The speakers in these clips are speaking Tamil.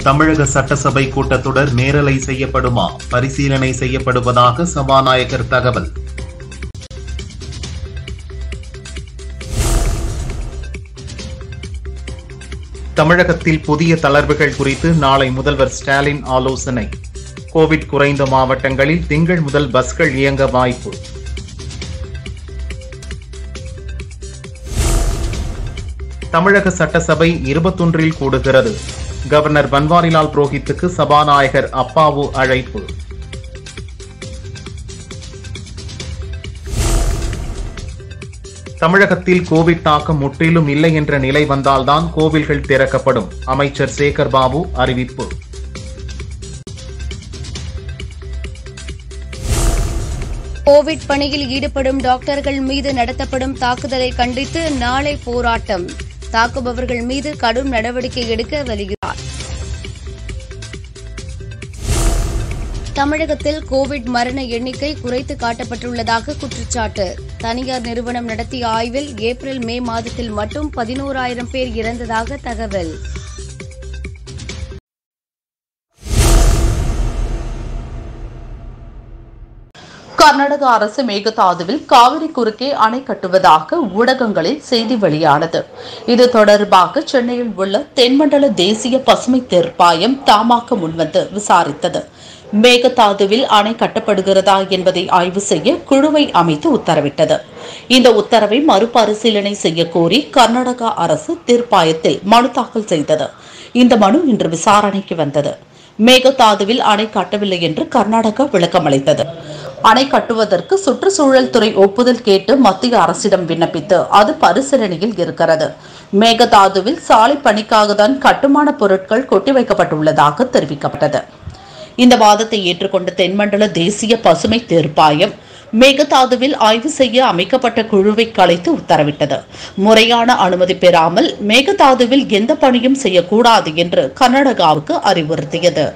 தமிழக சட்டசபை கூட்டத்தொடர் நேரலை செய்யப்படுமா பரிசீலனை செய்யப்படுவதாக சபாநாயகர் தகவல் தமிழகத்தில் புதிய தளர்வுகள் குறித்து நாளை முதல்வர் ஸ்டாலின் ஆலோசனை கோவிட் குறைந்த மாவட்டங்களில் திங்கள் முதல் பஸ்கள் இயங்க வாய்ப்பு தமிழக சட்டசபை இருபத்தொன்றில் கூடுகிறது கவர்னர் பன்வாரிலால் புரோஹித்துக்கு சபாநாயகர் அப்பாவு அழைப்பு தமிழகத்தில் கோவிட் தாக்கம் முற்றிலும் இல்லை என்ற நிலை வந்தால்தான் கோவில்கள் திறக்கப்படும் அமைச்சர் சேகர் பாபு அறிவிப்பு கோவிட் பணியில் ஈடுபடும் டாக்டர்கள் மீது நடத்தப்படும் தாக்குதலை கண்டித்து நாளை போராட்டம் தாக்குபவர்கள் மீது கடும் நடவடிக்கை எடுக்க வலியுறுத்தார் தமிழகத்தில் கோவிட் மரண எண்ணிக்கை குறைத்து காட்டப்பட்டுள்ளதாக குற்றச்சாட்டு தனியார் நிறுவனம் நடத்திய ஆய்வில் ஏப்ரல் மே மாதத்தில் மட்டும் பதினோராயிரம் பேர் இறந்ததாக தகவல் கர்நாடக அரசு மேகதாதுவில் காவிரி குறுக்கே அணை கட்டுவதாக ஊடகங்களில் செய்தி வெளியானது இது தொடர்பாக சென்னையில் உள்ள தென்மண்டல தேசிய பசுமை தீர்ப்பாயம் தாமாக முன்வந்து விசாரித்தது மேகதாதுவில் அணை கட்டப்படுகிறதா என்பதை ஆய்வு செய்ய குழுவை அமைத்து உத்தரவிட்டது இந்த உத்தரவை மறுபரிசீலனை செய்ய கோரி கர்நாடகா அரசு தீர்ப்பாயத்தில் மனு தாக்கல் செய்தது இந்த மனு இன்று விசாரணைக்கு வந்தது மேகதாதுவில் அணை கட்டவில்லை என்று கர்நாடகா விளக்கமளித்தது அணை கட்டுவதற்கு சுற்றுச்சூழல் துறை ஒப்புதல் கேட்டு மத்திய அரசிடம் விண்ணப்பித்து அது பரிசீலனையில் இருக்கிறது மேகதாதுவில் சாலை பணிக்காக தான் கட்டுமான பொருட்கள் கொட்டி வைக்கப்பட்டுள்ளதாக தெரிவிக்கப்பட்டது இந்த வாதத்தை ஏற்றுக்கொண்ட தென்மண்டல தேசிய பசுமை தீர்ப்பாயம் மேகதாதுவில் ஆய்வு செய்ய அமைக்கப்பட்ட குழுவை கலைத்து உத்தரவிட்டது முறையான அனுமதி பெறாமல் மேகதாதுவில் எந்த பணியும் செய்யக்கூடாது என்று கர்நாடகாவுக்கு அறிவுறுத்தியது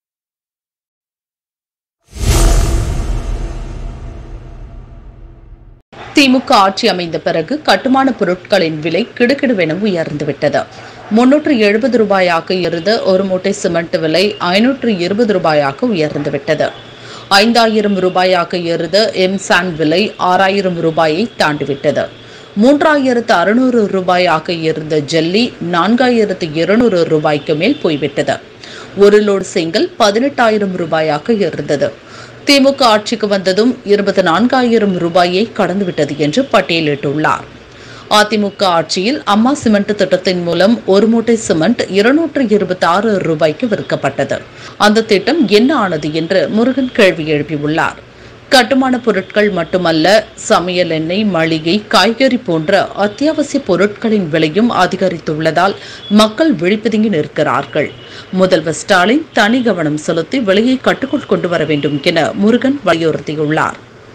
திமுக ஆட்சி அமைந்த பிறகு கட்டுமான பொருட்களின் விலை கிடுகிடுவென உயர்ந்துவிட்டது முன்னூற்று எழுபது ரூபாயாக இருந்த ஒரு மூட்டை சிமெண்ட் விலை ஐநூற்று இருபது ரூபாயாக உயர்ந்துவிட்டது ஐந்தாயிரம் ரூபாயாக இருந்த எம்சான் விலை ஆறாயிரம் ரூபாயை தாண்டிவிட்டது மூன்றாயிரத்து அறுநூறு ரூபாயாக இருந்த ஜல்லி நான்காயிரத்து இருநூறு ரூபாய்க்கு மேல் போய்விட்டது ஒரு லோடு செங்கல் பதினெட்டாயிரம் ரூபாயாக இருந்தது திமுக ஆட்சிக்கு வந்ததும் இருபத்தி நான்காயிரம் ரூபாயை கடந்துவிட்டது என்று பட்டியலிட்டுள்ளார் அதிமுக ஆட்சியில் அம்மா சிமெண்ட் திட்டத்தின் மூலம் ஒரு மூட்டை சிமெண்ட் இருநூற்று இருபத்தி ஆறு ரூபாய்க்கு விற்கப்பட்டது அந்த திட்டம் என்ன ஆனது என்று முருகன் கேள்வி எழுப்பியுள்ளார் கட்டுமான பொருட்கள் மட்டுமல்ல சமையல் எண்ணெய் மளிகை காய்கறி போன்ற அத்தியாவசிய பொருட்களின் விலையும் அதிகரித்துள்ளதால் மக்கள் விழிப்புதுங்கி நிற்கிறார்கள் முதல்வர் ஸ்டாலின் தனி கவனம் செலுத்தி விலையை கட்டுக்குள் கொண்டு வர வேண்டும் என முருகன் வலியுறுத்தியுள்ளார்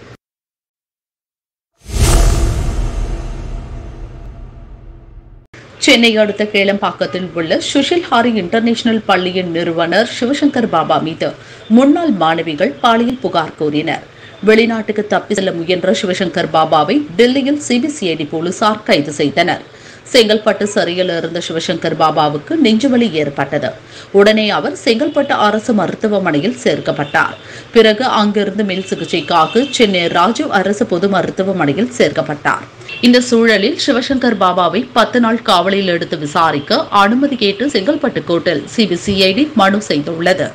சென்னை அடுத்த கேளம்பாக்கத்தில் உள்ள சுஷில் ஹாரி இன்டர்நேஷனல் பள்ளியின் நிறுவனர் சிவசங்கர் பாபா மீது முன்னாள் மாணவிகள் பாலியல் புகார் கூறினர் வெளிநாட்டுக்கு தப்பி செல்ல முயன்ற சிவசங்கர் பாபாவை டெல்லியில் சிபிசிஐடி போலீசார் கைது செய்தனர் செங்கல்பட்டு சிறையில் இருந்த சிவசங்கர் பாபாவுக்கு நெஞ்சுவலி ஏற்பட்டது உடனே அவர் செங்கல்பட்டு அரசு மருத்துவமனையில் சேர்க்கப்பட்டார் பிறகு அங்கிருந்து மேல் சிகிச்சைக்காக சென்னை ராஜீவ் அரசு பொது மருத்துவமனையில் சேர்க்கப்பட்டார் இந்த சூழலில் சிவசங்கர் பாபாவை பத்து நாள் காவலில் எடுத்து விசாரிக்க அனுமதி கேட்டு செங்கல்பட்டு கோர்ட்டில் சிபிசிஐடி மனு செய்துள்ளது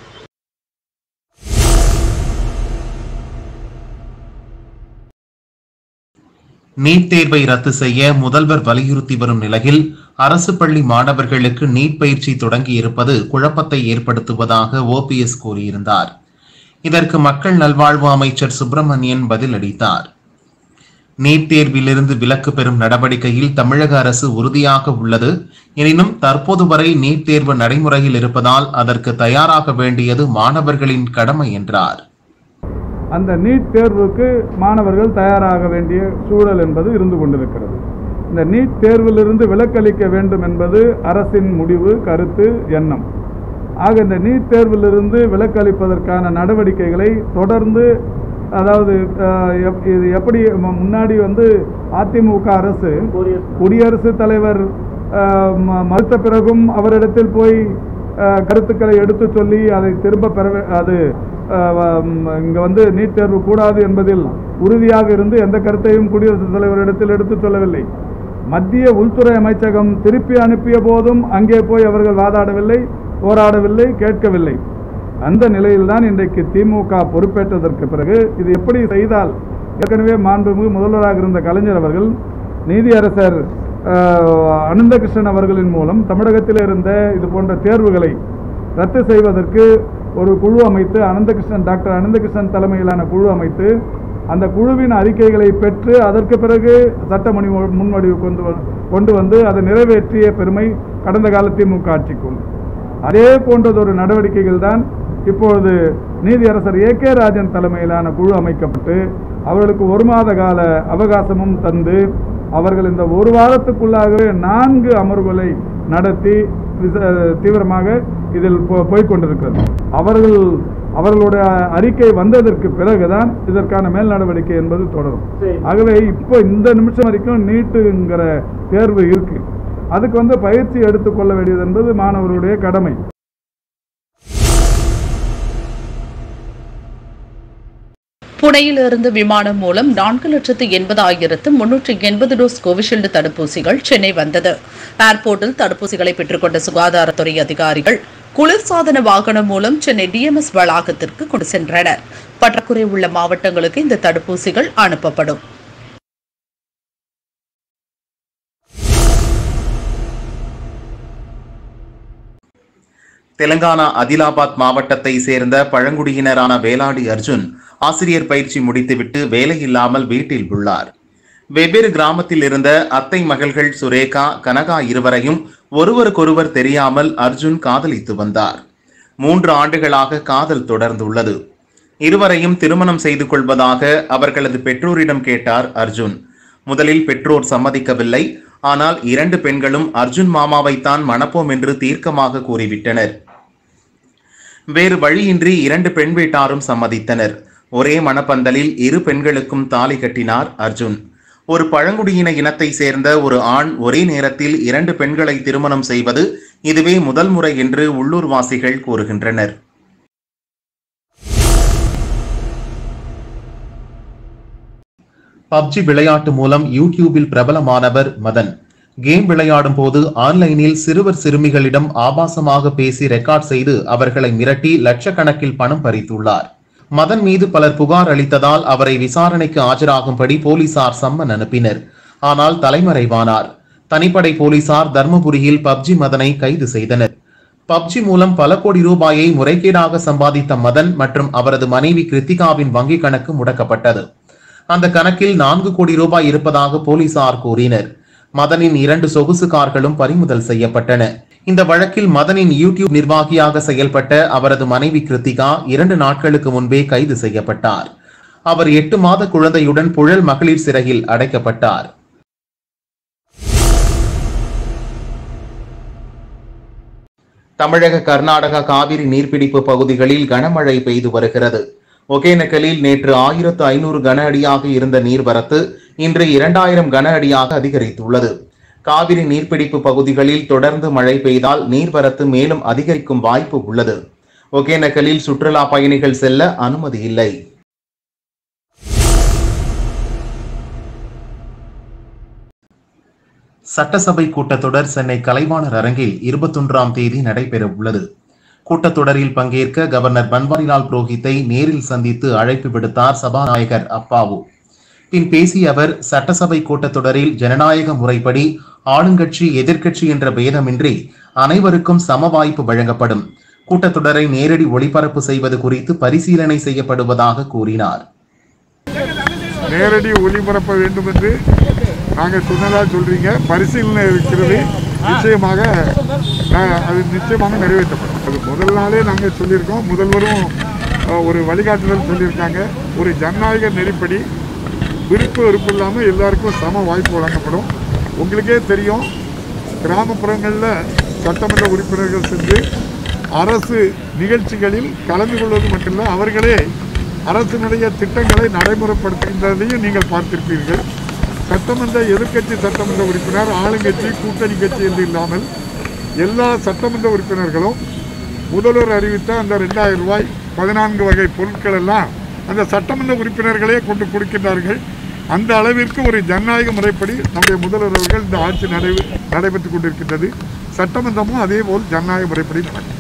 நீட் தேர்வை ரத்து செய்ய முதல்வர் வலியுறுத்தி வரும் நிலையில் அரசு பள்ளி மாணவர்களுக்கு நீட் பயிற்சி தொடங்கி இருப்பது குழப்பத்தை ஏற்படுத்துவதாக ஓபிஎஸ் கூறியிருந்தார் இதற்கு மக்கள் நல்வாழ்வு அமைச்சர் சுப்பிரமணியன் பதிலளித்தார் நீட் தேர்விலிருந்து விலக்கு பெறும் நடவடிக்கையில் தமிழக அரசு உறுதியாக உள்ளது எனினும் தற்போது வரை நீட் தேர்வு நடைமுறையில் இருப்பதால் அதற்கு தயாராக வேண்டியது மாணவர்களின் கடமை என்றார் அந்த நீட் தேர்வுக்கு மாணவர்கள் தயாராக வேண்டிய சூழல் என்பது இருந்து கொண்டிருக்கிறது இந்த நீட் தேர்விலிருந்து விலக்களிக்க வேண்டும் என்பது அரசின் முடிவு கருத்து எண்ணம் ஆக இந்த நீட் தேர்விலிருந்து விலக்களிப்பதற்கான நடவடிக்கைகளை தொடர்ந்து அதாவது அஹ், எப்- இது எப்படி மு- முன்னாடி வந்து அதிமுக அரசு குடியரசுத் தலைவர் அஹ், ம- மறுத்த பிறகும் அவரிடத்தில் போய் அஹ், கருத்துக்களை எடுத்து சொல்லி அதை திரும்ப பெற வே- அது இங்கே வந்து நீட் தேர்வு கூடாது என்பதில் உறுதியாக இருந்து எந்த கருத்தையும் குடியரசுத் தலைவரிடத்தில் எடுத்து சொல்லவில்லை மத்திய உள்துறை அமைச்சகம் திருப்பி அனுப்பிய போதும் அங்கே போய் அவர்கள் வாதாடவில்லை போராடவில்லை கேட்கவில்லை அந்த நிலையில்தான் இன்றைக்கு திமுக பொறுப்பேற்றதற்கு பிறகு இது எப்படி செய்தால் ஏற்கனவே மாண்புமிகு முதல்வராக இருந்த கலைஞர் அவர்கள் நீதியரசர் அஹ், அனந்தகிருஷ்ணன் அவர்களின் மூலம் தமிழகத்தில் இருந்த இது போன்ற தேர்வுகளை ரத்து செய்வதற்கு ஒரு குழு அமைத்து அனந்தகிருஷ்ணன் டாக்டர் அனந்தகிருஷ்ணன் தலைமையிலான குழு அமைத்து அந்த குழுவின் அறிக்கைகளை பெற்று அதற்கு பிறகு சட்டமணி முன்வடிவு கொண்டு வ- கொண்டு வந்து அதை நிறைவேற்றிய பெருமை கடந்த கால திமுக ஆட்சிக்கு உண்டு அதே போன்றதொரு நடவடிக்கைகள் தான் இப்பொழுது நீதியரசர் ஏ கே ராஜன் தலைமையிலான குழு அமைக்கப்பட்டு அவர்களுக்கு ஒரு மாத கால அவகாசமும் தந்து அவர்கள் இந்த ஒரு வாரத்துக்குள்ளாகவே நான்கு அமர்வுகளை நடத்தி விச- தீவிரமாக இதில் போ- போய்க் கொண்டிருக்கிறது அவர்கள் அவர்களுடைய அறிக்கை வந்ததற்கு பிறகுதான் இதற்கான மேல் நடவடிக்கை என்பது தொடரும் ஆகவே இப்போ இந்த நிமிஷம் வரைக்கும் நீட்டுங்கிற தேர்வு இருக்கு அதுக்கு வந்து பயிற்சி எடுத்துக்கொள்ள வேண்டியது என்பது மாணவர்களுடைய கடமை புனேயிலிருந்து விமானம் மூலம் நான்கு லட்சத்து எண்பதாயிரத்து முன்னூற்று எண்பது டோஸ் கோவிஷீல்டு தடுப்பூசிகள் சென்னை வந்தது ஏர்போர்ட்டில் தடுப்பூசிகளை பெற்றுக்கொண்ட சுகாதாரத்துறை அதிகாரிகள் குளிர்சாதன வாகனம் மூலம் சென்னை டிஎம்எஸ் வளாகத்திற்கு கொண்டு சென்றனர் பற்றாக்குறை உள்ள மாவட்டங்களுக்கு இந்த தடுப்பூசிகள் அனுப்பப்படும் தெலங்கானா அதிலாபாத் மாவட்டத்தை சேர்ந்த பழங்குடியினரான வேலாடி அர்ஜுன் ஆசிரியர் பயிற்சி முடித்துவிட்டு வேலையில்லாமல் வீட்டில் உள்ளார் வெவ்வேறு கிராமத்தில் இருந்த அத்தை மகள்கள் சுரேகா கனகா இருவரையும் ஒருவருக்கொருவர் தெரியாமல் அர்ஜுன் காதலித்து வந்தார் மூன்று ஆண்டுகளாக காதல் தொடர்ந்துள்ளது இருவரையும் திருமணம் செய்து கொள்வதாக அவர்களது பெற்றோரிடம் கேட்டார் அர்ஜுன் முதலில் பெற்றோர் சம்மதிக்கவில்லை ஆனால் இரண்டு பெண்களும் அர்ஜுன் மாமாவைத்தான் மணப்போம் என்று தீர்க்கமாக கூறிவிட்டனர் வேறு வழியின்றி இரண்டு பெண் வீட்டாரும் சம்மதித்தனர் ஒரே மணப்பந்தலில் இரு பெண்களுக்கும் தாலி கட்டினார் அர்ஜுன் ஒரு பழங்குடியின இனத்தை சேர்ந்த ஒரு ஆண் ஒரே நேரத்தில் இரண்டு பெண்களை திருமணம் செய்வது இதுவே முதல் முறை என்று உள்ளூர்வாசிகள் கூறுகின்றனர் பப்ஜி விளையாட்டு மூலம் யூடியூபில் பிரபலமானவர் மதன் கேம் விளையாடும் போது ஆன்லைனில் சிறுவர் சிறுமிகளிடம் ஆபாசமாக பேசி ரெக்கார்ட் செய்து அவர்களை மிரட்டி லட்சக்கணக்கில் பணம் பறித்துள்ளார் மதன் மீது பலர் புகார் அளித்ததால் அவரை விசாரணைக்கு ஆஜராகும்படி போலீசார் சம்மன் அனுப்பினர் ஆனால் தலைமறைவானார் தனிப்படை போலீசார் தர்மபுரியில் பப்ஜி மதனை கைது செய்தனர் பப்ஜி மூலம் பல கோடி ரூபாயை முறைகேடாக சம்பாதித்த மதன் மற்றும் அவரது மனைவி கிருத்திகாவின் வங்கி கணக்கு முடக்கப்பட்டது அந்த கணக்கில் நான்கு கோடி ரூபாய் இருப்பதாக போலீசார் கூறினர் மதனின் இரண்டு சொகுசு கார்களும் பறிமுதல் செய்யப்பட்டன இந்த வழக்கில் மதனின் யூடியூப் நிர்வாகியாக செயல்பட்ட அவரது மனைவி கிருத்திகா இரண்டு நாட்களுக்கு முன்பே கைது செய்யப்பட்டார் அவர் எட்டு மாத குழந்தையுடன் புழல் மகளிர் சிறையில் அடைக்கப்பட்டார் தமிழக கர்நாடகா காவிரி நீர்பிடிப்பு பகுதிகளில் கனமழை பெய்து வருகிறது ஒகேனக்கலில் நேற்று ஆயிரத்து ஐநூறு கன அடியாக இருந்த நீர்வரத்து இன்று இரண்டாயிரம் கன அடியாக அதிகரித்துள்ளது காவிரி நீர்பிடிப்பு பகுதிகளில் தொடர்ந்து மழை பெய்தால் நீர்வரத்து மேலும் அதிகரிக்கும் வாய்ப்பு உள்ளது ஒகேனக்கலில் சுற்றுலா பயணிகள் செல்ல அனுமதி இல்லை சட்டசபை கூட்டத்தொடர் சென்னை கலைவாணர் அரங்கில் இருபத்தொன்றாம் தேதி நடைபெற உள்ளது கூட்டத்தொடரில் பங்கேற்க கவர்னர் பன்வாரிலால் புரோஹித்தை நேரில் சந்தித்து அழைப்பு விடுத்தார் சபாநாயகர் அப்பாவு பின் பேசிய அவர் சட்டசபை கூட்டத்தொடரில் ஜனநாயக முறைப்படி ஆளுங்கட்சி எதிர்க்கட்சி என்ற பேதமின்றி அனைவருக்கும் சம வாய்ப்பு வழங்கப்படும் கூட்டத்தொடரை நேரடி ஒளிபரப்பு செய்வது குறித்து பரிசீலனை செய்யப்படுவதாக கூறினார் நேரடி ஒளிபரப்ப வேண்டும் என்று நாங்கள் சொன்னதா சொல்றீங்க பரிசீலனை இருக்கிறது நிச்சயமாக அஹ், அது நிச்சயமாக நிறைவேற்றப்படும் அது முதல் நாளே நாங்கள் சொல்லியிருக்கோம் முதல்வரும் அஹ், ஒரு வழிகாட்டுதல் சொல்லியிருக்காங்க ஒரு ஜனநாயக நெறிப்படி விருப்பு வெறுப்பு இல்லாமல் எல்லாருக்கும் சம வாய்ப்பு வழங்கப்படும் உங்களுக்கே தெரியும் கிராமப்புறங்களில் சட்டமன்ற உறுப்பினர்கள் சென்று அரசு நிகழ்ச்சிகளில் கலந்து கொள்வது மட்டுமல்ல அவர்களே அரசினுடைய திட்டங்களை நடைமுறைப்படுத்துகின்றதையும் நீங்கள் பார்த்திருப்பீர்கள் சட்டமன்ற எதிர்க்கட்சி சட்டமன்ற உறுப்பினர் ஆளுங்கட்சி கூட்டணி கட்சி என்று இல்லாமல் எல்லா சட்டமன்ற உறுப்பினர்களும் முதல்வர் அறிவித்த அந்த ரெண்டாயிரம் ரூபாய் பதினான்கு வகை பொருட்கள் எல்லாம் அந்த சட்டமன்ற உறுப்பினர்களே கொண்டு கொடுக்கின்றார்கள் அந்த அளவிற்கு ஒரு ஜனநாயக முறைப்படி நம்முடைய முதல்வர் அவர்கள் இந்த ஆட்சி நடை நடைபெற்றுக் கொண்டிருக்கின்றது சட்டமன்றமும் அதே போல் ஜனநாயக முறைப்படி நடக்கும்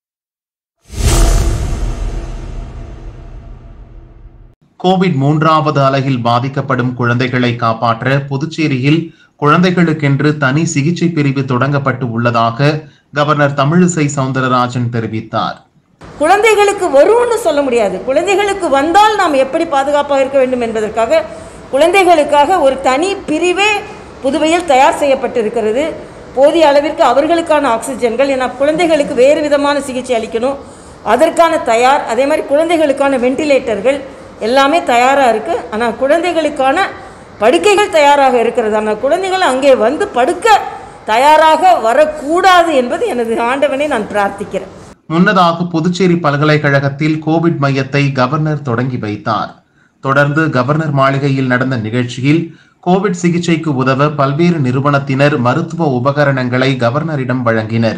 கோவிட் மூன்றாவது அலையில் பாதிக்கப்படும் குழந்தைகளை காப்பாற்ற புதுச்சேரியில் குழந்தைகளுக்கென்று தனி சிகிச்சை பிரிவு தொடங்கப்பட்டு உள்ளதாக கவர்னர் தமிழிசை சவுந்தரராஜன் தெரிவித்தார் குழந்தைகளுக்கு வரும்னு சொல்ல முடியாது குழந்தைகளுக்கு வந்தால் நாம் எப்படி பாதுகாப்பாக இருக்க வேண்டும் என்பதற்காக குழந்தைகளுக்காக ஒரு தனி பிரிவே புதுவையில் தயார் செய்யப்பட்டிருக்கிறது போதிய அளவிற்கு அவர்களுக்கான ஆக்சிஜன்கள் ஏன்னா குழந்தைகளுக்கு வேறு விதமான சிகிச்சை அளிக்கணும் அதற்கான தயார் அதே மாதிரி குழந்தைகளுக்கான வெண்டிலேட்டர்கள் எல்லாமே தயாராக இருக்குது ஆனால் குழந்தைகளுக்கான படுக்கைகள் தயாராக இருக்கிறது ஆனால் குழந்தைகள் அங்கே வந்து படுக்க தயாராக வரக்கூடாது என்பது எனது ஆண்டவனை நான் பிரார்த்திக்கிறேன் முன்னதாக புதுச்சேரி பல்கலைக்கழகத்தில் கோவிட் மையத்தை கவர்னர் தொடங்கி வைத்தார் தொடர்ந்து கவர்னர் மாளிகையில் நடந்த நிகழ்ச்சியில் கோவிட் சிகிச்சைக்கு உதவ பல்வேறு நிறுவனத்தினர் மருத்துவ உபகரணங்களை கவர்னரிடம் வழங்கினர்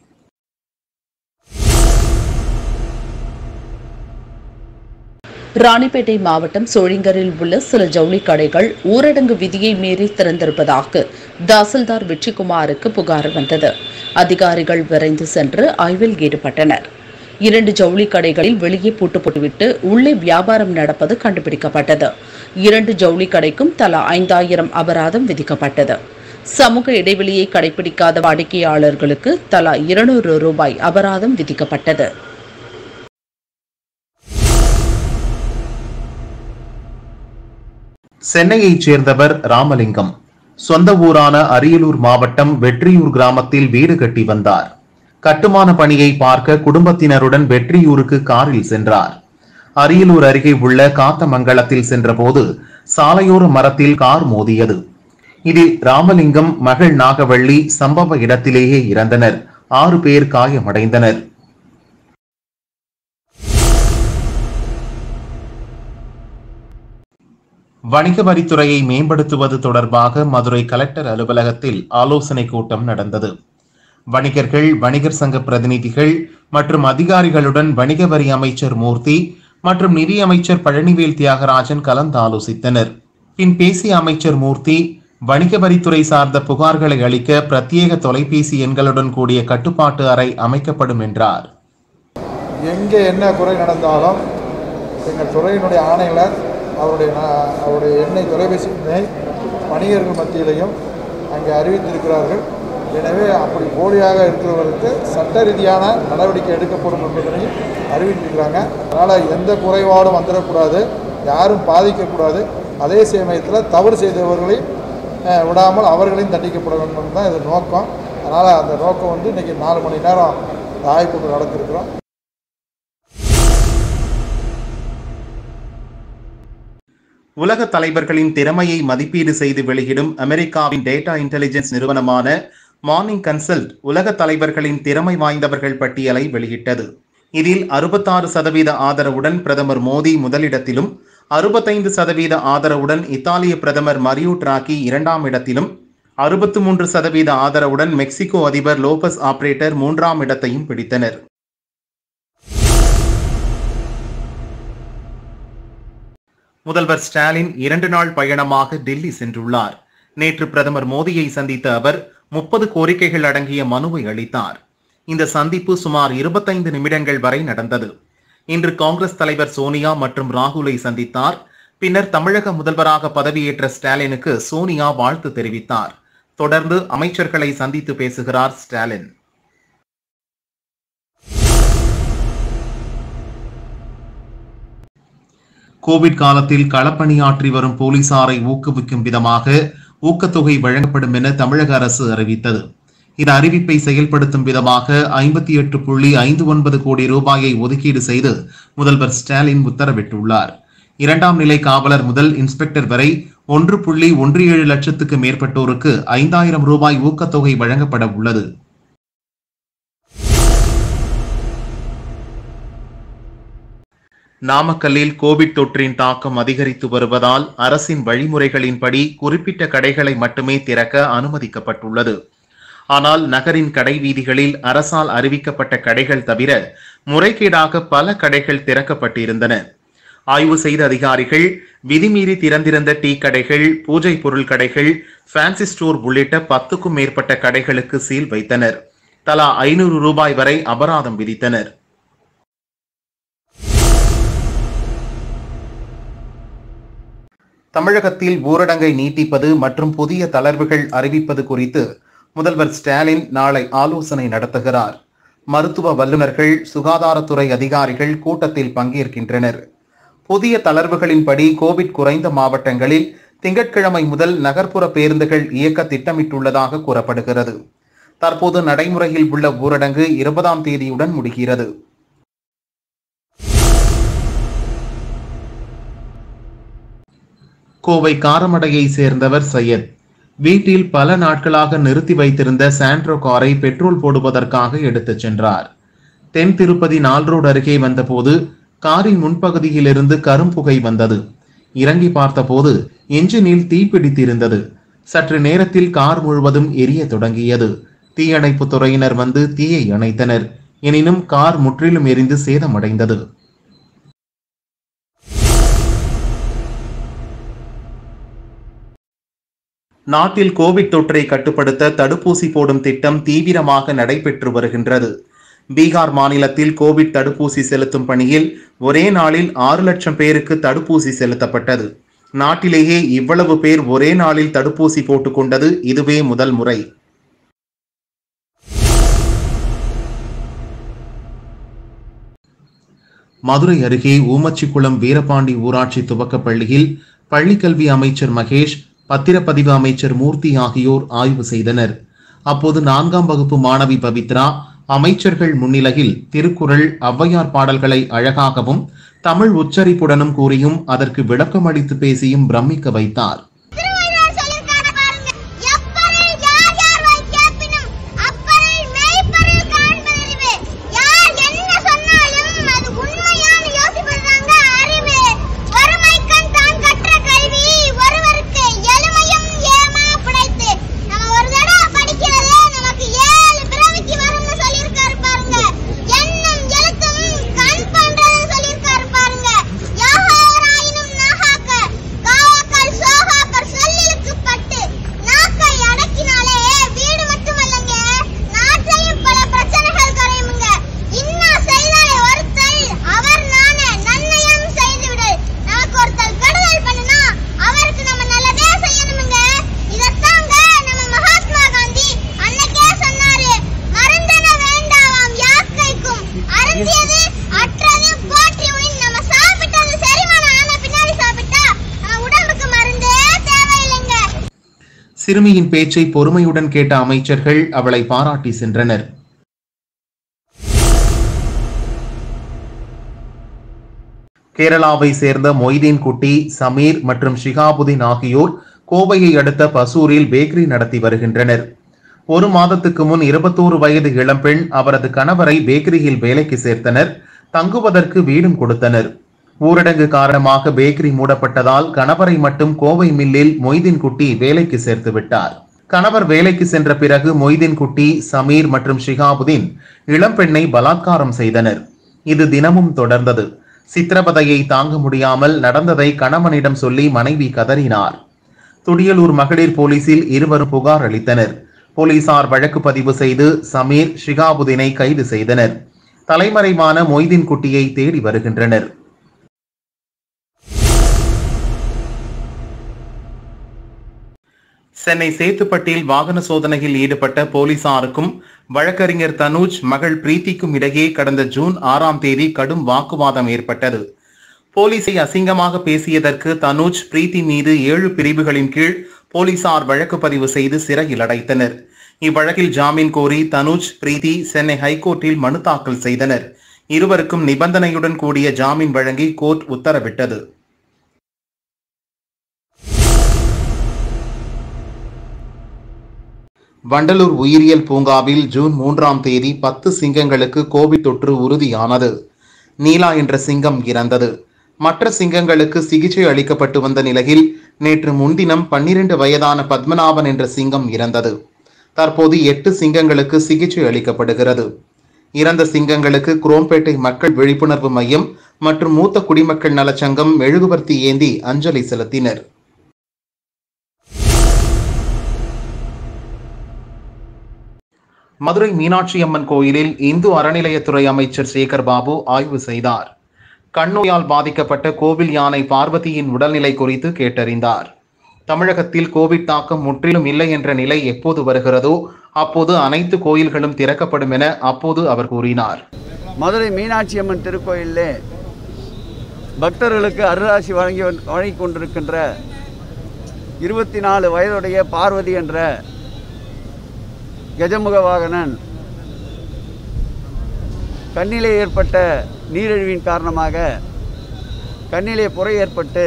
ராணிப்பேட்டை மாவட்டம் சோழிங்கரில் உள்ள சில ஜவுளி கடைகள் ஊரடங்கு விதியை மீறி திறந்திருப்பதாக தாசில்தார் வெற்றிக்குமாருக்கு புகார் வந்தது அதிகாரிகள் விரைந்து சென்று ஆய்வில் ஈடுபட்டனர் இரண்டு ஜவுளி கடைகளில் வெளியே பூட்டு போட்டுவிட்டு உள்ளே வியாபாரம் நடப்பது கண்டுபிடிக்கப்பட்டது இரண்டு ஜவுளி கடைக்கும் தலா ஐந்தாயிரம் அபராதம் விதிக்கப்பட்டது சமூக இடைவெளியை கடைபிடிக்காத வாடிக்கையாளர்களுக்கு தலா இருநூறு ரூபாய் அபராதம் விதிக்கப்பட்டது சென்னையைச் சேர்ந்தவர் ராமலிங்கம் சொந்த ஊரான அரியலூர் மாவட்டம் வெற்றியூர் கிராமத்தில் வீடு கட்டி வந்தார் கட்டுமான பணியை பார்க்க குடும்பத்தினருடன் வெற்றியூருக்கு காரில் சென்றார் அரியலூர் அருகே உள்ள காத்தமங்கலத்தில் சென்றபோது சாலையோர மரத்தில் கார் மோதியது இதில் ராமலிங்கம் மகள் நாகவள்ளி சம்பவ இடத்திலேயே இறந்தனர் ஆறு பேர் காயமடைந்தனர் வணிக வரித்துறையை மேம்படுத்துவது தொடர்பாக மதுரை கலெக்டர் அலுவலகத்தில் ஆலோசனை கூட்டம் நடந்தது வணிகர்கள் வணிகர் சங்க பிரதிநிதிகள் மற்றும் அதிகாரிகளுடன் வணிக வரி அமைச்சர் மூர்த்தி மற்றும் நிதி அமைச்சர் பழனிவேல் தியாகராஜன் கலந்து ஆலோசித்தனர் பின் பேசிய அமைச்சர் மூர்த்தி வணிக வரித்துறை சார்ந்த புகார்களை அளிக்க பிரத்யேக தொலைபேசி எண்களுடன் கூடிய கட்டுப்பாட்டு அறை அமைக்கப்படும் என்றார் எங்கே என்ன குறை நடந்தாலும் எங்கள் துறையினுடைய ஆணையாளர் அவருடைய நா- அவருடைய எண்ணெய் தொலைபேசி எண்ணை வணிகர்கள் மத்தியிலையும் அங்கே அறிவித்திருக்கிறார்கள் எனவே அப்படி போலியாக இருக்கிறவர்களுக்கு சட்ட ரீதியான நடவடிக்கை எடுக்கப்படும் என்பதனையும் அறிவித்திருக்கிறாங்க அதனால் எந்த குறைபாடும் வந்துடக்கூடாது யாரும் பாதிக்கக்கூடாது அதே சமயத்தில் தவறு செய்தவர்களையும் அஹ், விடாமல் அவர்களையும் தண்டிக்கப்பட வேண்டும் தான் இது நோக்கம் அதனால் அந்த நோக்கம் வந்து இன்றைக்கி நாலு மணி நேரம் இந்த ஆய்வுக்கூட்டம் நடத்திருக்கிறோம் உலக தலைவர்களின் திறமையை மதிப்பீடு செய்து வெளியிடும் அமெரிக்காவின் டேட்டா இன்டெலிஜென்ஸ் நிறுவனமான மார்னிங் கன்சல்ட் உலக தலைவர்களின் திறமை வாய்ந்தவர்கள் பட்டியலை வெளியிட்டது இதில் அறுபத்தாறு சதவீத ஆதரவுடன் பிரதமர் மோடி முதலிடத்திலும் அறுபத்தைந்து சதவீத ஆதரவுடன் இத்தாலிய பிரதமர் மரியோ டிராக்கி இரண்டாம் இடத்திலும் அறுபத்து மூன்று சதவீத ஆதரவுடன் மெக்சிகோ அதிபர் லோபஸ் ஆபரேட்டர் மூன்றாம் இடத்தையும் பிடித்தனர் முதல்வர் ஸ்டாலின் இரண்டு நாள் பயணமாக டெல்லி சென்றுள்ளார் நேற்று பிரதமர் மோடியை சந்தித்த அவர் முப்பது கோரிக்கைகள் அடங்கிய மனுவை அளித்தார் இந்த சந்திப்பு சுமார் இருபத்தைந்து நிமிடங்கள் வரை நடந்தது இன்று காங்கிரஸ் தலைவர் சோனியா மற்றும் ராகுலை சந்தித்தார் பின்னர் தமிழக முதல்வராக பதவியேற்ற ஸ்டாலினுக்கு சோனியா வாழ்த்து தெரிவித்தார் தொடர்ந்து அமைச்சர்களை சந்தித்து பேசுகிறார் ஸ்டாலின் கோவிட் காலத்தில் களப்பணியாற்றி வரும் போலீசாரை ஊக்குவிக்கும் விதமாக ஊக்கத்தொகை வழங்கப்படும் என தமிழக அரசு அறிவித்தது இந்த அறிவிப்பை செயல்படுத்தும் விதமாக ஐம்பத்தி எட்டு புள்ளி ஐந்து ஒன்பது கோடி ரூபாயை ஒதுக்கீடு செய்து முதல்வர் ஸ்டாலின் உத்தரவிட்டுள்ளார் இரண்டாம் நிலை காவலர் முதல் இன்ஸ்பெக்டர் வரை ஒன்று புள்ளி ஒன்று ஏழு லட்சத்துக்கு மேற்பட்டோருக்கு ஐந்தாயிரம் ரூபாய் ஊக்கத்தொகை வழங்கப்பட உள்ளது நாமக்கல்லில் கோவிட் தொற்றின் தாக்கம் அதிகரித்து வருவதால் அரசின் வழிமுறைகளின்படி குறிப்பிட்ட கடைகளை மட்டுமே திறக்க அனுமதிக்கப்பட்டுள்ளது ஆனால் நகரின் கடை வீதிகளில் அரசால் அறிவிக்கப்பட்ட கடைகள் தவிர முறைகேடாக பல கடைகள் திறக்கப்பட்டிருந்தன ஆய்வு செய்த அதிகாரிகள் விதிமீறி திறந்திருந்த டீ கடைகள் பூஜை பொருள் கடைகள் ஃபேன்சி ஸ்டோர் உள்ளிட்ட பத்துக்கும் மேற்பட்ட கடைகளுக்கு சீல் வைத்தனர் தலா ஐநூறு ரூபாய் வரை அபராதம் விதித்தனர் தமிழகத்தில் ஊரடங்கை நீட்டிப்பது மற்றும் புதிய தளர்வுகள் அறிவிப்பது குறித்து முதல்வர் ஸ்டாலின் நாளை ஆலோசனை நடத்துகிறார் மருத்துவ வல்லுநர்கள் சுகாதாரத்துறை அதிகாரிகள் கூட்டத்தில் பங்கேற்கின்றனர் புதிய தளர்வுகளின்படி கோவிட் குறைந்த மாவட்டங்களில் திங்கட்கிழமை முதல் நகர்ப்புற பேருந்துகள் இயக்க திட்டமிட்டுள்ளதாக கூறப்படுகிறது தற்போது நடைமுறையில் உள்ள ஊரடங்கு இருபதாம் தேதியுடன் முடிகிறது கோவை காரமடையை சேர்ந்தவர் சையத் வீட்டில் பல நாட்களாக நிறுத்தி வைத்திருந்த சாண்ட்ரோ காரை பெட்ரோல் போடுவதற்காக எடுத்துச் சென்றார் தென் திருப்பதி நால் ரோடு அருகே வந்தபோது காரின் முன்பகுதியிலிருந்து கரும்புகை வந்தது இறங்கி பார்த்தபோது என்ஜினில் தீப்பிடித்திருந்தது சற்று நேரத்தில் கார் முழுவதும் எரிய தொடங்கியது தீயணைப்பு துறையினர் வந்து தீயை அணைத்தனர் எனினும் கார் முற்றிலும் எரிந்து சேதமடைந்தது நாட்டில் கோவிட் தொற்றை கட்டுப்படுத்த தடுப்பூசி போடும் திட்டம் தீவிரமாக நடைபெற்று வருகின்றது பீகார் மாநிலத்தில் கோவிட் தடுப்பூசி செலுத்தும் பணியில் ஒரே நாளில் ஆறு லட்சம் பேருக்கு தடுப்பூசி செலுத்தப்பட்டது நாட்டிலேயே இவ்வளவு பேர் ஒரே நாளில் தடுப்பூசி போட்டுக்கொண்டது இதுவே முதல் முறை மதுரை அருகே ஊமச்சிக்குளம் வீரபாண்டி ஊராட்சி துவக்கப் பள்ளியில் பள்ளிக்கல்வி அமைச்சர் மகேஷ் பத்திரப்பதிவு அமைச்சர் மூர்த்தி ஆகியோர் ஆய்வு செய்தனர் அப்போது நான்காம் வகுப்பு மாணவி பவித்ரா அமைச்சர்கள் முன்னிலையில் திருக்குறள் ஔவையார் பாடல்களை அழகாகவும் தமிழ் உச்சரிப்புடனும் கூறியும் அதற்கு விளக்கமளித்து பேசியும் பிரமிக்க வைத்தார் திருவள்ளுவர் சொல்லியிருக்காரு பாருங்க எப்பொருள் யார் யார் வாய் கேட்பினும் அப்பொருள் மெய்ப்பொருள் காண்பதறிவு யார் என்ன சொன்னாலும் அது உண்மையான்னு யோசிப்பதுதாங்க அறிவு ஒருமைக்கண் தான் கற்ற கல்வி ஒருவருக்கு எளிமையும் ஏமா புடைத்து நம்ம ஒரு தடவை படிக்கிறது நமக்கு ஏழு பிறவிக்கு வரும்னு சொல்லியிருக்காரு பாருங்க எண்ணம் எழுத்தும் கண் பண்றதுன்னு சொல்லியிருக்காரு பாருங்க யாகாராயினும் நாகாக்க காவாக்கல் சோகாக்கர் சொல்லிலுக்கு பட்டு நாக்கை அடக்கினாலே வீடு மட்டுமல்லங்க நாட்டையும் பல பிரச்சனைகள் குறையுமுங்க இன்னா செய்தாலே ஒருத்தல் அவர் நான நன்மையும் செய்து விடு நமக்கு ஒருத்தல் கெடுதல் பண்ணுனா அவருக்கு நம்ம நல்லதே செய்யணுமுங்க இதத்தாங்க நம்ம மகாத்மா காந்தி அன்னைக்கே சொன்னாரு மருந்தன வேண்டாவாம் யாக்கைக்கும் அருந்தியது அற்றது போற்றி உனின் நம்ம சாப்பிட்டது செரிமானம் ஆன பின்னாடி சாப்பிட்டா நம்ம உடம்புக்கு மருந்தே தேவையில்லைங்க சிறுமியின் பேச்சை பொறுமையுடன் கேட்ட அமைச்சர்கள் அவளை பாராட்டி சென்றனர் கேரளாவை சேர்ந்த மொய்தீன் குட்டி சமீர் மற்றும் ஷிகாபுதீன் ஆகியோர் கோவையை அடுத்த பசூரில் பேக்கரி நடத்தி வருகின்றனர் ஒரு மாதத்துக்கு முன் இருபத்தோரு வயது இளம்பெண் அவரது கணவரை பேக்கரியில் வேலைக்கு சேர்த்தனர் தங்குவதற்கு வீடும் கொடுத்தனர் ஊரடங்கு காரணமாக பேக்கரி மூடப்பட்டதால் கணவரை மட்டும் கோவை மில்லில் மொய்தீன் குட்டி வேலைக்கு சேர்த்து விட்டார் கணவர் வேலைக்கு சென்ற பிறகு மொய்தீன் குட்டி சமீர் மற்றும் ஷிகாபுதீன் இளம்பெண்ணை பலாத்காரம் செய்தனர் இது தினமும் தொடர்ந்தது சித்திரவதையை தாங்க முடியாமல் நடந்ததை கணவனிடம் சொல்லி மனைவி கதறினார் துடியலூர் மகளிர் போலீசில் இருவரும் புகார் அளித்தனர் போலீசார் வழக்கு பதிவு செய்து சமீர் ஷிகாபுதீனை கைது செய்தனர் தலைமறைவான மொய்தீன் குட்டியை தேடி வருகின்றனர் சென்னை சேத்துப்பட்டில் வாகன சோதனையில் ஈடுபட்ட போலீசாருக்கும் வழக்கறிஞர் தனுஜ் மகள் பிரீத்திக்கும் இடையே கடந்த ஜூன் ஆறாம் தேதி கடும் வாக்குவாதம் ஏற்பட்டது போலீசை அசிங்கமாக பேசியதற்கு தனுஜ் பிரீத்தி மீது ஏழு பிரிவுகளின் கீழ் போலீசார் வழக்கு பதிவு செய்து சிறையில் அடைத்தனர் இவ்வழக்கில் ஜாமீன் கோரி தனுஜ் பிரீத்தி சென்னை ஹைகோர்ட்டில் மனு தாக்கல் செய்தனர் இருவருக்கும் நிபந்தனையுடன் கூடிய ஜாமீன் வழங்கி கோர்ட் உத்தரவிட்டது வண்டலூர் உயிரியல் பூங்காவில் ஜூன் மூன்றாம் தேதி பத்து சிங்கங்களுக்கு கோவிட் தொற்று உறுதியானது நீலா என்ற சிங்கம் இறந்தது மற்ற சிங்கங்களுக்கு சிகிச்சை அளிக்கப்பட்டு வந்த நிலையில் நேற்று முன்தினம் பன்னிரண்டு வயதான பத்மநாபன் என்ற சிங்கம் இறந்தது தற்போது எட்டு சிங்கங்களுக்கு சிகிச்சை அளிக்கப்படுகிறது இறந்த சிங்கங்களுக்கு குரோம்பேட்டை மக்கள் விழிப்புணர்வு மையம் மற்றும் மூத்த குடிமக்கள் நலச்சங்கம் மெழுகுவர்த்தி ஏந்தி அஞ்சலி செலுத்தினர் மதுரை மீனாட்சி அம்மன் கோயிலில் இந்து அறநிலையத்துறை அமைச்சர் சேகர் பாபு ஆய்வு செய்தார் கண்ணோயால் பாதிக்கப்பட்ட கோவில் யானை பார்வதியின் உடல்நிலை குறித்து கேட்டறிந்தார் தமிழகத்தில் கோவிட் தாக்கம் முற்றிலும் இல்லை என்ற நிலை எப்போது வருகிறதோ அப்போது அனைத்து கோயில்களும் திறக்கப்படும் என அப்போது அவர் கூறினார் மதுரை மீனாட்சி அம்மன் திருக்கோயிலே பக்தர்களுக்கு அருளாசி வழங்கி வழங்கி கொண்டிருக்கின்ற இருபத்தி நாலு வயதுடைய பார்வதி என்ற கஜமுக வாகனன் கண்ணிலே ஏற்பட்ட நீரிழிவின் காரணமாக கண்ணிலே புரை ஏற்பட்டு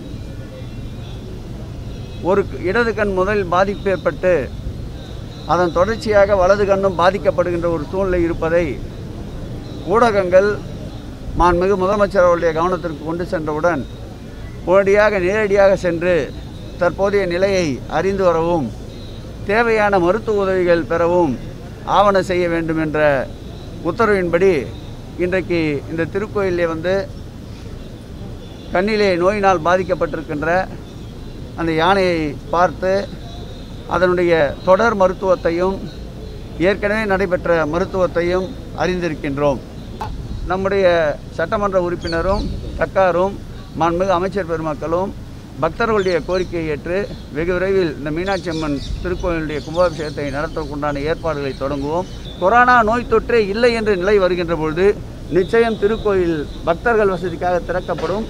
ஒரு இடது கண் முதல் பாதிப்பு ஏற்பட்டு அதன் தொடர்ச்சியாக வலது கண்ணும் பாதிக்கப்படுகின்ற ஒரு சூழ்நிலை இருப்பதை ஊடகங்கள் மாண்புமிகு முதலமைச்சர் அவருடைய கவனத்திற்கு கொண்டு சென்றவுடன் உடனடியாக நேரடியாக சென்று தற்போதைய நிலையை அறிந்து வரவும் தேவையான மருத்துவ உதவிகள் பெறவும் ஆவணம் செய்ய வேண்டும் என்ற உத்தரவின்படி இன்றைக்கு இந்த திருக்கோயிலே வந்து கண்ணிலே நோயினால் பாதிக்கப்பட்டிருக்கின்ற அந்த யானையை பார்த்து அதனுடைய தொடர் மருத்துவத்தையும் ஏற்கனவே நடைபெற்ற மருத்துவத்தையும் அறிந்திருக்கின்றோம் நம்முடைய சட்டமன்ற உறுப்பினரும் தக்காரும் மாண்புமிகு அமைச்சர் பெருமக்களும் பக்தர்களுடைய கோரிக்கையை ஏற்று வெகு விரைவில் இந்த மீனாட்சி அம்மன் திருக்கோயிலுடைய கும்பாபிஷேகத்தை நடத்துவதற்குண்டான ஏற்பாடுகளை தொடங்குவோம் கொரோனா நோய் தொற்றே இல்லை என்ற நிலை வருகின்ற பொழுது நிச்சயம் திருக்கோயில் பக்தர்கள் வசதிக்காக திறக்கப்படும்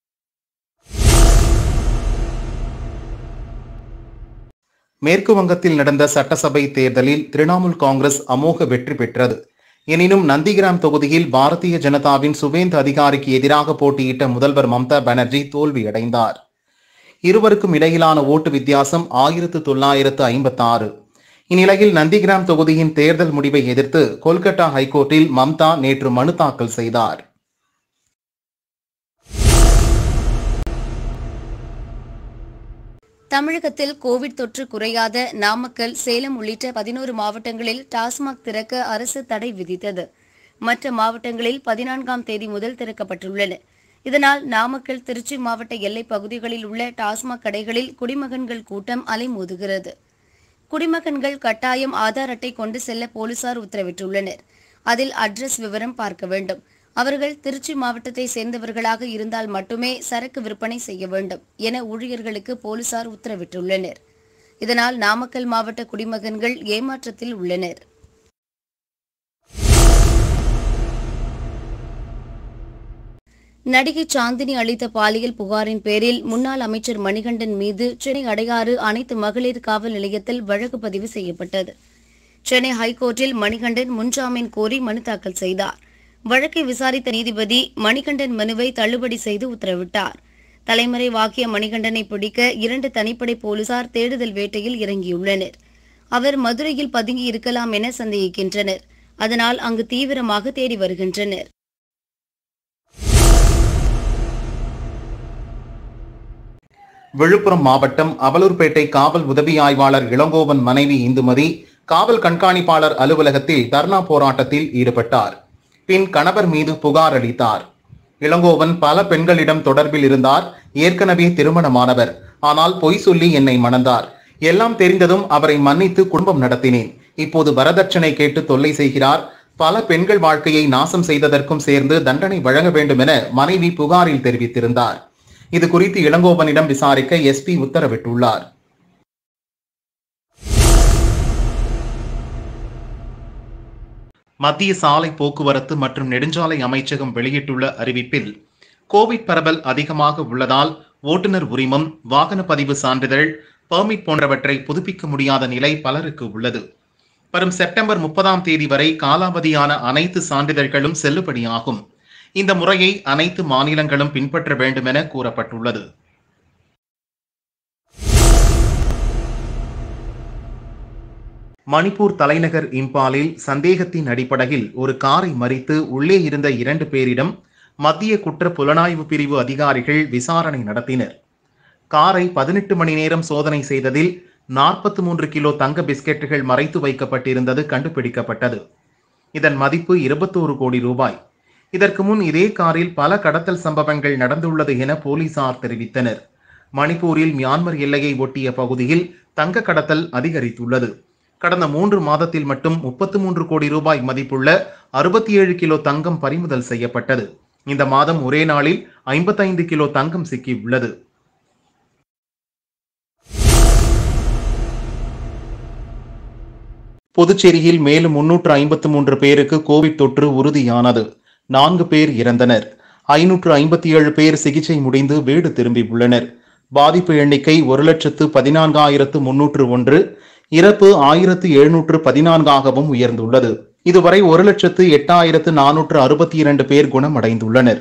மேற்கு வங்கத்தில் நடந்த சட்டசபை தேர்தலில் திரிணாமுல் காங்கிரஸ் அமோக வெற்றி பெற்றது எனினும் நந்திகிராம் தொகுதியில் பாரதிய ஜனதாவின் சுவேந்த் அதிகாரிக்கு எதிராக போட்டியிட்ட முதல்வர் மம்தா பானர்ஜி தோல்வியடைந்தார் இருவருக்கும் இடையிலான ஓட்டு வித்தியாசம் ஆயிரத்து தொள்ளாயிரத்து ஐம்பத்தி ஆறு இந்நிலையில் நந்திகிராம் தொகுதியின் தேர்தல் முடிவை எதிர்த்து கொல்கத்தா ஹைகோர்ட்டில் மம்தா நேற்று மனு தாக்கல் செய்தார் தமிழகத்தில் கோவிட் தொற்று குறையாத நாமக்கல் சேலம் உள்ளிட்ட பதினோரு மாவட்டங்களில் டாஸ்மாக் திறக்க அரசு தடை விதித்தது மற்ற மாவட்டங்களில் பதினான்காம் தேதி முதல் திறக்கப்பட்டுள்ளன இதனால் நாமக்கல் திருச்சி மாவட்ட எல்லைப் பகுதிகளில் உள்ள டாஸ்மாக் கடைகளில் குடிமகன்கள் கூட்டம் அலைமோதுகிறது குடிமகன்கள் கட்டாயம் ஆதார் அட்டை கொண்டு செல்ல போலீசார் உத்தரவிட்டுள்ளனர் அதில் அட்ரஸ் விவரம் பார்க்க வேண்டும் அவர்கள் திருச்சி மாவட்டத்தை சேர்ந்தவர்களாக இருந்தால் மட்டுமே சரக்கு விற்பனை செய்ய வேண்டும் என ஊழியர்களுக்கு போலீசார் உத்தரவிட்டுள்ளனர் இதனால் நாமக்கல் மாவட்ட குடிமகன்கள் ஏமாற்றத்தில் உள்ளனர் நடிகை சாந்தினி அளித்த பாலியல் புகாரின் பேரில் முன்னாள் அமைச்சர் மணிகண்டன் மீது சென்னை அடையாறு அனைத்து மகளிர் காவல் நிலையத்தில் வழக்கு பதிவு செய்யப்பட்டது சென்னை ஹைகோர்ட்டில் மணிகண்டன் முன்ஜாமீன் கோரி மனு தாக்கல் செய்தார் வழக்கை விசாரித்த நீதிபதி மணிகண்டன் மனுவை தள்ளுபடி செய்து உத்தரவிட்டார் தலைமறைவாக்கிய மணிகண்டனை பிடிக்க இரண்டு தனிப்படை போலீசார் தேடுதல் வேட்டையில் இறங்கியுள்ளனர் அவர் மதுரையில் பதுங்கி இருக்கலாம் என சந்தேகிக்கின்றனர் அதனால் அங்கு தீவிரமாக தேடி வருகின்றனர் விழுப்புரம் மாவட்டம் அவலூர்பேட்டை காவல் உதவி ஆய்வாளர் இளங்கோவன் மனைவி இந்துமதி காவல் கண்காணிப்பாளர் அலுவலகத்தில் தர்ணா போராட்டத்தில் ஈடுபட்டார் பின் கணவர் மீது புகார் அளித்தார் இளங்கோவன் பல பெண்களிடம் தொடர்பில் இருந்தார் ஏற்கனவே திருமணமானவர் ஆனால் பொய் சொல்லி என்னை மணந்தார் எல்லாம் தெரிந்ததும் அவரை மன்னித்து குடும்பம் நடத்தினேன் இப்போது வரதட்சணை கேட்டு தொல்லை செய்கிறார் பல பெண்கள் வாழ்க்கையை நாசம் செய்ததற்கும் சேர்ந்து தண்டனை வழங்க வேண்டும் என மனைவி புகாரில் தெரிவித்திருந்தார் இது குறித்து இளங்கோவனிடம் விசாரிக்க எஸ்பி உத்தரவிட்டுள்ளார் மத்திய சாலை போக்குவரத்து மற்றும் நெடுஞ்சாலை அமைச்சகம் வெளியிட்டுள்ள அறிவிப்பில் கோவிட் பரவல் அதிகமாக உள்ளதால் ஓட்டுநர் உரிமம் வாகன பதிவு சான்றிதழ் பெர்மிட் போன்றவற்றை புதுப்பிக்க முடியாத நிலை பலருக்கு உள்ளது வரும் செப்டம்பர் முப்பதாம் தேதி வரை காலாவதியான அனைத்து சான்றிதழ்களும் செல்லுபடியாகும் இந்த முறையை அனைத்து மாநிலங்களும் பின்பற்ற வேண்டும் என கூறப்பட்டுள்ளது மணிப்பூர் தலைநகர் இம்பாலில் சந்தேகத்தின் அடிப்படையில் ஒரு காரை மறித்து உள்ளே இருந்த இரண்டு பேரிடம் மத்திய குற்ற புலனாய்வு பிரிவு அதிகாரிகள் விசாரணை நடத்தினர் காரை பதினெட்டு மணி நேரம் சோதனை செய்ததில் நாற்பத்தி மூன்று கிலோ தங்க பிஸ்கெட்டுகள் மறைத்து வைக்கப்பட்டிருந்தது கண்டுபிடிக்கப்பட்டது இதன் மதிப்பு இருபத்தோரு கோடி ரூபாய் இதற்கு முன் இதே காரில் பல கடத்தல் சம்பவங்கள் நடந்துள்ளது என போலீசார் தெரிவித்தனர் மணிப்பூரில் மியான்மர் எல்லையை ஒட்டிய பகுதியில் தங்க கடத்தல் அதிகரித்துள்ளது கடந்த மூன்று மாதத்தில் மட்டும் முப்பத்து மூன்று கோடி ரூபாய் மதிப்புள்ள அறுபத்தி ஏழு கிலோ தங்கம் பறிமுதல் செய்யப்பட்டது இந்த மாதம் ஒரே நாளில் ஐம்பத்தைந்து கிலோ தங்கம் சிக்கியுள்ளது புதுச்சேரியில் மேலும் முன்னூற்று ஐம்பத்து மூன்று பேருக்கு கோவிட் தொற்று உறுதியானது நான்கு பேர் இறந்தனர் ஐநூற்று ஐம்பத்தி ஏழு பேர் சிகிச்சை முடிந்து வீடு திரும்பியுள்ளனர் பாதிப்பு எண்ணிக்கை ஒரு லட்சத்து பதினான்காயிரத்து முன்னூற்று ஒன்று இறப்பு ஆயிரத்து எழுநூற்று பதினான்காகவும் உயர்ந்துள்ளது இதுவரை ஒரு லட்சத்து எட்டாயிரத்து நானூற்று அறுபத்தி இரண்டு பேர் குணமடைந்துள்ளனர்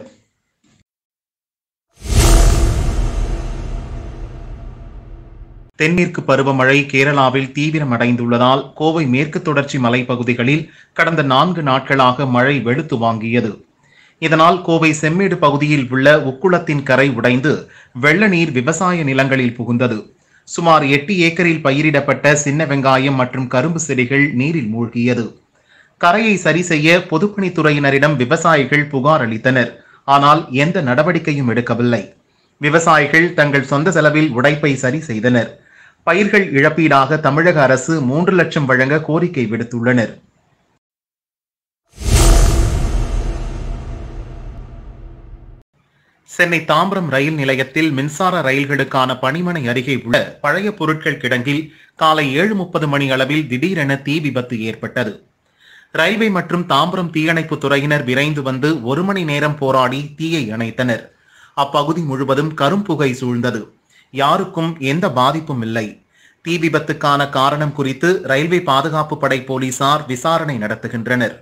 தென்மேற்கு பருவமழை கேரளாவில் தீவிரமடைந்துள்ளதால் கோவை மேற்கு தொடர்ச்சி மலைப்பகுதிகளில் கடந்த நான்கு நாட்களாக மழை வெளுத்து வாங்கியது இதனால் கோவை செம்மேடு பகுதியில் உள்ள உக்குளத்தின் கரை உடைந்து வெள்ள நீர் விவசாய நிலங்களில் புகுந்தது சுமார் எட்டு ஏக்கரில் பயிரிடப்பட்ட சின்ன வெங்காயம் மற்றும் கரும்பு செடிகள் நீரில் மூழ்கியது கரையை சரி செய்ய பொதுப்பணித்துறையினரிடம் விவசாயிகள் புகார் அளித்தனர் ஆனால் எந்த நடவடிக்கையும் எடுக்கவில்லை விவசாயிகள் தங்கள் சொந்த செலவில் உடைப்பை சரி செய்தனர் பயிர்கள் இழப்பீடாக தமிழக அரசு மூன்று லட்சம் வழங்க கோரிக்கை விடுத்துள்ளனர் சென்னை தாம்பரம் ரயில் நிலையத்தில் மின்சார ரயில்களுக்கான பணிமனை அருகே உள்ள பழைய பொருட்கள் கிடங்கில் காலை ஏழு முப்பது மணி அளவில் திடீரென தீ விபத்து ஏற்பட்டது ரயில்வே மற்றும் தாம்பரம் தீயணைப்பு துறையினர் விரைந்து வந்து ஒரு மணி நேரம் போராடி தீயை அணைத்தனர் அப்பகுதி முழுவதும் கரும்புகை சூழ்ந்தது யாருக்கும் எந்த பாதிப்பும் இல்லை தீ விபத்துக்கான காரணம் குறித்து ரயில்வே பாதுகாப்பு படை போலீசார் விசாரணை நடத்துகின்றனர்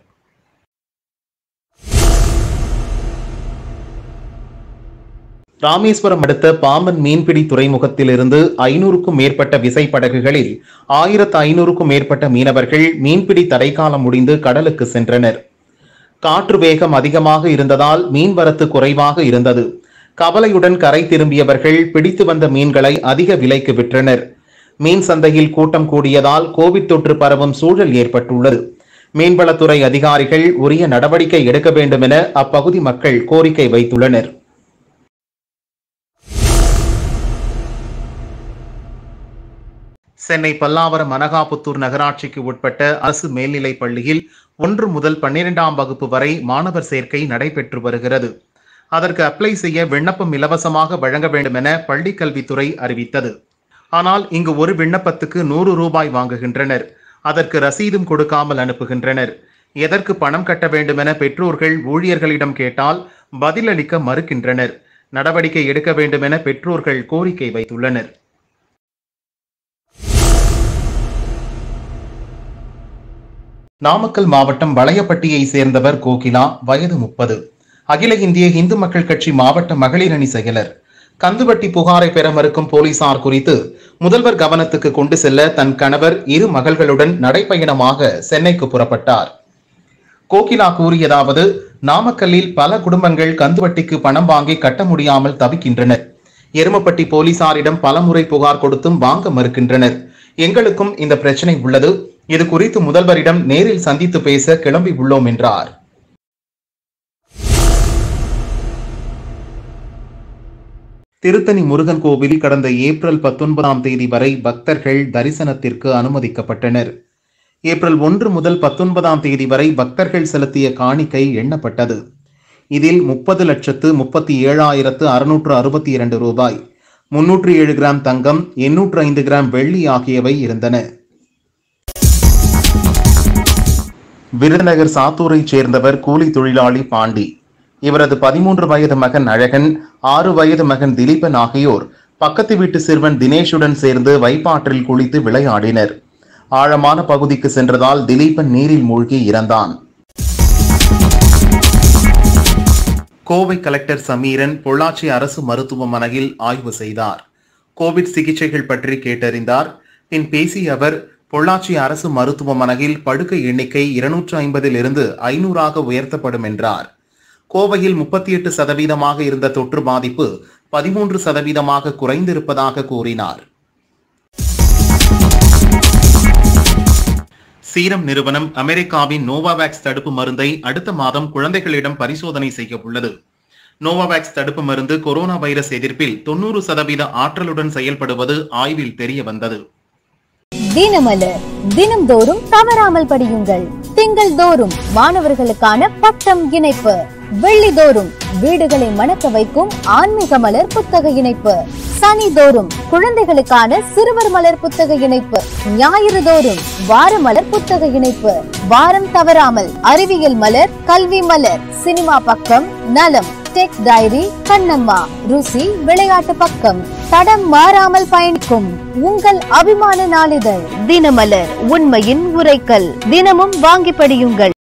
ராமேஸ்வரம் அடுத்த பாம்பன் மீன்பிடி துறைமுகத்திலிருந்து ஐநூறுக்கும் மேற்பட்ட விசைப்படகுகளில் ஆயிரத்து ஐநூறுக்கும் மேற்பட்ட மீனவர்கள் மீன்பிடி தடைக்காலம் முடிந்து கடலுக்கு சென்றனர் காற்று வேகம் அதிகமாக இருந்ததால் மீன்வரத்து குறைவாக இருந்தது கவலையுடன் கரை திரும்பியவர்கள் பிடித்து வந்த மீன்களை அதிக விலைக்கு விற்றனர் மீன் சந்தையில் கூட்டம் கூடியதால் கோவிட் தொற்று பரவும் சூழல் ஏற்பட்டுள்ளது மீன்வளத்துறை அதிகாரிகள் உரிய நடவடிக்கை எடுக்க வேண்டும் என அப்பகுதி மக்கள் கோரிக்கை வைத்துள்ளனர் சென்னை பல்லாவரம் அனகாபுத்தூர் நகராட்சிக்கு உட்பட்ட அரசு மேல்நிலைப் பள்ளியில் ஒன்று முதல் பன்னிரெண்டாம் வகுப்பு வரை மாணவர் சேர்க்கை நடைபெற்று வருகிறது அதற்கு அப்ளை செய்ய விண்ணப்பம் இலவசமாக வழங்க வேண்டும் என பள்ளிக் கல்வித்துறை அறிவித்தது ஆனால் இங்கு ஒரு விண்ணப்பத்துக்கு நூறு ரூபாய் வாங்குகின்றனர் அதற்கு ரசீதும் கொடுக்காமல் அனுப்புகின்றனர் எதற்கு பணம் கட்ட வேண்டுமென பெற்றோர்கள் ஊழியர்களிடம் கேட்டால் பதிலளிக்க மறுக்கின்றனர் நடவடிக்கை எடுக்க வேண்டுமென பெற்றோர்கள் கோரிக்கை வைத்துள்ளனர் நாமக்கல் மாவட்டம் வளையப்பட்டியை சேர்ந்தவர் கோகிலா வயது முப்பது அகில இந்திய இந்து மக்கள் கட்சி மாவட்ட மகளிர் அணி செயலர் கந்துவட்டி புகாரை பெற மறுக்கும் போலீசார் குறித்து முதல்வர் கவனத்துக்கு கொண்டு செல்ல தன் கணவர் இரு மகள்களுடன் நடைப்பயணமாக சென்னைக்கு புறப்பட்டார் கோகிலா கூறியதாவது நாமக்கல்லில் பல குடும்பங்கள் கந்துவட்டிக்கு பணம் வாங்கி கட்ட முடியாமல் தவிக்கின்றனர் எருமப்பட்டி போலீசாரிடம் பலமுறை புகார் கொடுத்தும் வாங்க மறுக்கின்றனர் எங்களுக்கும் இந்த பிரச்சனை உள்ளது இது குறித்து முதல்வரிடம் நேரில் சந்தித்து பேச கிளம்பி உள்ளோம் என்றார் திருத்தணி முருகன் கோவில் கடந்த ஏப்ரல் பத்தொன்பதாம் தேதி வரை பக்தர்கள் தரிசனத்திற்கு அனுமதிக்கப்பட்டனர் ஏப்ரல் ஒன்று முதல் பத்தொன்பதாம் தேதி வரை பக்தர்கள் செலுத்திய காணிக்கை எண்ணப்பட்டது இதில் முப்பது லட்சத்து முப்பத்தி ஏழாயிரத்து அறுநூற்று அறுபத்தி இரண்டு ரூபாய் முன்னூற்று ஏழு கிராம் தங்கம் எண்ணூற்று ஐந்து கிராம் வெள்ளி ஆகியவை இருந்தன விருதுநகர் சாத்தூரைச் சேர்ந்தவர் கூலி தொழிலாளி பாண்டி இவரது பதிமூன்று வயது மகன் அழகன் ஆறு வயது மகன் திலீபன் ஆகியோர் பக்கத்து வீட்டு சிறுவன் தினேஷுடன் சேர்ந்து வைப்பாற்றில் குளித்து விளையாடினர் ஆழமான பகுதிக்கு சென்றதால் திலீபன் நீரில் மூழ்கி இறந்தான் கோவை கலெக்டர் சமீரன் பொள்ளாச்சி அரசு மருத்துவமனையில் ஆய்வு செய்தார் கோவிட் சிகிச்சைகள் பற்றி கேட்டறிந்தார் பின் பேசிய அவர் பொள்ளாச்சி அரசு மருத்துவமனையில் படுக்கை எண்ணிக்கை இருநூற்று ஐம்பதில் இருந்து ஐநூறாக உயர்த்தப்படும் என்றார் கோவையில் முப்பத்தி எட்டு சதவீதமாக இருந்த தொற்று பாதிப்பு பதிமூன்று சதவீதமாக குறைந்திருப்பதாக கூறினார் சீரம் நிறுவனம் அமெரிக்காவின் நோவாவேக்ஸ் தடுப்பு மருந்தை அடுத்த மாதம் குழந்தைகளிடம் பரிசோதனை செய்ய உள்ளது நோவாவேக்ஸ் தடுப்பு மருந்து கொரோனா வைரஸ் எதிர்ப்பில் தொண்ணூறு சதவீத ஆற்றலுடன் செயல்படுவது ஆய்வில் தெரிய வந்தது தினமலர் தினம்தோறும் தவறாமல் படியுங்கள் திங்கள் தோறும் மாணவர்களுக்கான பட்டம் இணைப்பு வெள்ளிதோறும் வீடுகளை மணக்க வைக்கும் ஆன்மீக மலர் புத்தக இணைப்பு சனி தோறும் குழந்தைகளுக்கான சிறுவர் மலர் புத்தக இணைப்பு ஞாயிறு தோறும் வார மலர் புத்தக இணைப்பு வாரம் தவறாமல் அறிவியல் மலர் கல்வி மலர் சினிமா பக்கம் நலம் டெக் டைரி கண்ணம்மா ருசி விளையாட்டு பக்கம் தடம் மாறாமல் பயணிக்கும் உங்கள் அபிமான நாளிதழ் தினமலர் உண்மையின் உரைக்கல் தினமும் வாங்கி படியுங்கள்